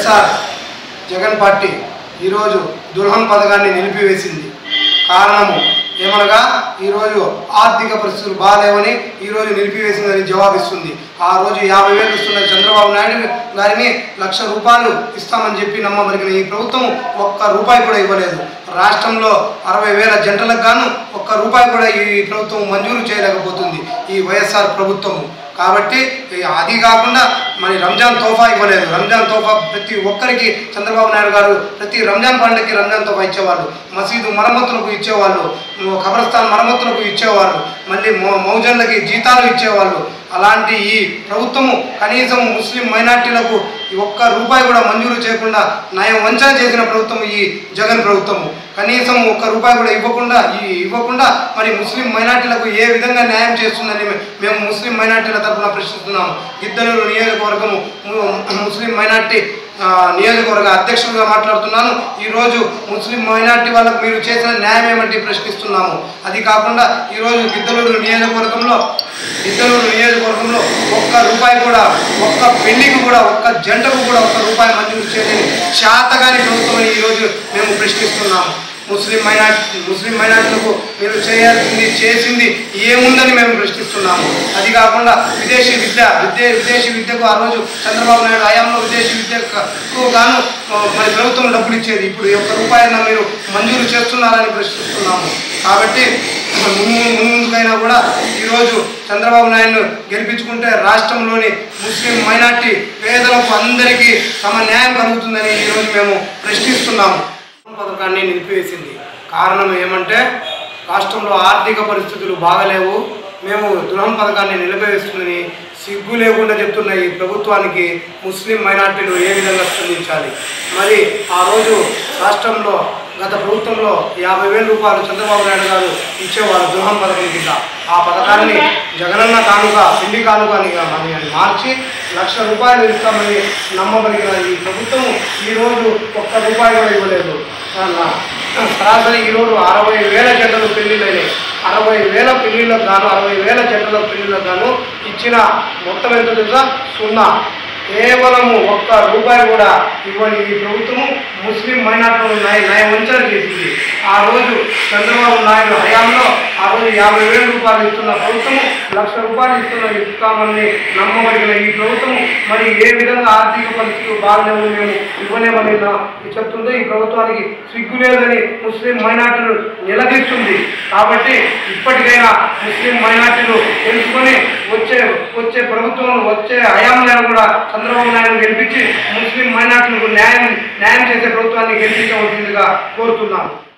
YSR Jagan party ఈరోజు దుల్హన్ పథకాన్ని నిలిపివేసింది కారణము ఏమనగా ఈరోజు ఆర్థిక పరిస్థితులు బాగాలేవని ఈరోజు నిలిపివేసిందని జవాబిస్తుంది ఆ రోజు యాభై వేలు ఇస్తున్న చంద్రబాబు నాయుడు గారిని లక్ష రూపాయలు ఇస్తామని చెప్పి నమ్మబలిగిన ఈ ప్రభుత్వం ఒక్క రూపాయి కూడా ఇవ్వలేదు రాష్ట్రంలో అరవై వేల జంటలకు గాను ఒక్క రూపాయి కూడా ఈ ప్రభుత్వం మంజూరు చేయలేకపోతుంది ఈ వైఎస్ఆర్ ప్రభుత్వము కాబట్టి ఈ అది కాకుండా మరి రంజాన్ తోఫా ఇవ్వలేదు రంజాన్ తోఫా ప్రతి ఒక్కరికి చంద్రబాబు నాయుడు గారు ప్రతి రంజాన్ పండుగకి రంజాన్ తోఫా ఇచ్చేవాళ్ళు మసీదు మరమ్మతులకు ఇచ్చేవాళ్ళు ఖబరస్థాన్ మరమ్మతులకు ఇచ్చేవాళ్ళు మళ్ళీ మౌ మౌజన్లకి జీతాలు ఇచ్చేవాళ్ళు అలాంటి ఈ ప్రభుత్వము కనీసం ముస్లిం మైనార్టీలకు ఈ ఒక్క రూపాయి కూడా మంజూరు చేయకుండా నయం వంచన చేసిన ప్రభుత్వం ఈ జగన్ ప్రభుత్వము కనీసం ఒక్క రూపాయి కూడా ఇవ్వకుండా ఈ ఇవ్వకుండా మరి ముస్లిం మైనార్టీలకు ఏ విధంగా న్యాయం చేస్తుందని మే- మేము ముస్లిం మైనార్టీల తరఫున ప్రశ్నిస్తున్నాము గిద్దలూరు నియోజకవర్గము ము- ముస్లిం మైనార్టీ ఆ, నియోజకవర్గ అధ్యక్షుడిగా మాట్లాడుతున్నాను ఈరోజు ముస్లిం మైనార్టీ వాళ్ళకు మీరు చేసిన న్యాయం ఏమంటే ప్రశ్నిస్తున్నాము అది కాకుండా ఈరోజు గిద్దలూరు నియోజకవర్గంలో గిద్దలూరు నియోజకవర్గంలో ఒక్క రూపాయి కూడా ఒక్క పెళ్లికి కూడా ఒక్క జంటకు కూడా ఒక్క రూపాయి మంజూరు చేయలేని శాతగాని ప్రభుత్వం ఈరోజు మేము ప్రశ్నిస్తున్నాము ముస్లిం మైనార్టీ ముస్లిం మైనార్టీలకు మీరు చేయాల్సింది చేసింది ఏముందని మేము ప్రశ్నిస్తున్నాము అది కాకుండా విదేశీ విద్య విద్య విదేశీ విద్యకు ఆ రోజు చంద్రబాబు నాయుడు హయాంలో విదేశీ విద్యకు గాను ఆ, మరి ప్రభుత్వం డబ్బులు ఇచ్చేది ఇప్పుడు ఈ ఒక్క రూపాయన మీరు మంజూరు చేస్తున్నారని ప్రశ్నిస్తున్నాము కాబట్టి ముందు ముందుకైనా కూడా ఈరోజు చంద్రబాబు నాయుడు గెలిపించుకుంటే రాష్ట్రంలోని ముస్లిం మైనార్టీ పేదలకు అందరికీ తమ న్యాయం కలుగుతుందని ఈరోజు మేము ప్రశ్నిస్తున్నాము పథకాన్ని నిలిపివేసింది కారణం ఏమంటే రాష్ట్రంలో ఆర్థిక పరిస్థితులు బాగలేవు మేము దురహం పథకాన్ని నిలిపివేస్తుందని సిగ్గు లేకుండా చెప్తున్న ఈ ప్రభుత్వానికి ముస్లిం మైనార్టీలు ఏ విధంగా స్పందించాలి మరి ఆ రోజు రాష్ట్రంలో గత ప్రభుత్వంలో యాభై వేల రూపాయలు చంద్రబాబు నాయుడు గారు ఇచ్చేవారు దురహం పథకం కింద ఆ పథకాన్ని జగనన్న కానుక పిండి కానుక అని అని అని మార్చి లక్ష రూపాయలు ఇస్తామని నమ్మబలిగిన ఈ ప్రభుత్వం ఈరోజు ఒక్క రూపాయి కూడా ఇవ్వలేదు అన్న- సరాసరి ఈరోజు అరవై వేల జంటలు పెళ్లిళ్ళైనాయి అరవై వేల పెళ్లిళ్ళకు గాను అరవై వేల జంటల పెళ్లిళ్ళకు గాను ఇచ్చిన మొత్తం ఎంత తెలుసా సున్నా కేవలము ఒక్క రూపాయి కూడా ఇవ్వని ఈ ప్రభుత్వము ముస్లిం మైనార్టీలను నయ నయ వంచన చేసింది ఆ రోజు చంద్రబాబు నాయుడు హయాంలో ఆ రోజు యాభై వేల రూపాయలు ఇస్తున్న ప్రభుత్వము లక్ష రూపాయలు ఇస్తున్న ఇస్తామని నమ్మబడిన ఈ ప్రభుత్వము మరి ఏ విధంగా ఆర్థిక పరిస్థితులు బాగలేవు మేము ఇవ్వలేమని నా- చెప్తుందో ఈ ప్రభుత్వానికి సిగ్గు లేదని ముస్లిం మైనార్టీలు నిలదీస్తుంది కాబట్టి ఇప్పటికైనా ముస్లిం మైనార్టీలు తెలుసుకొని వచ్చే వచ్చే ప్రభుత్వం వచ్చే హయాంలో కూడా చంద్రబాబు నాయుడు గెలిపించి ముస్లిం మైనార్టీలకు న్యాయం న్యాయం చేసే ప్రభుత్వాన్ని గెలిపించవలసిందిగా కోరుతున్నాను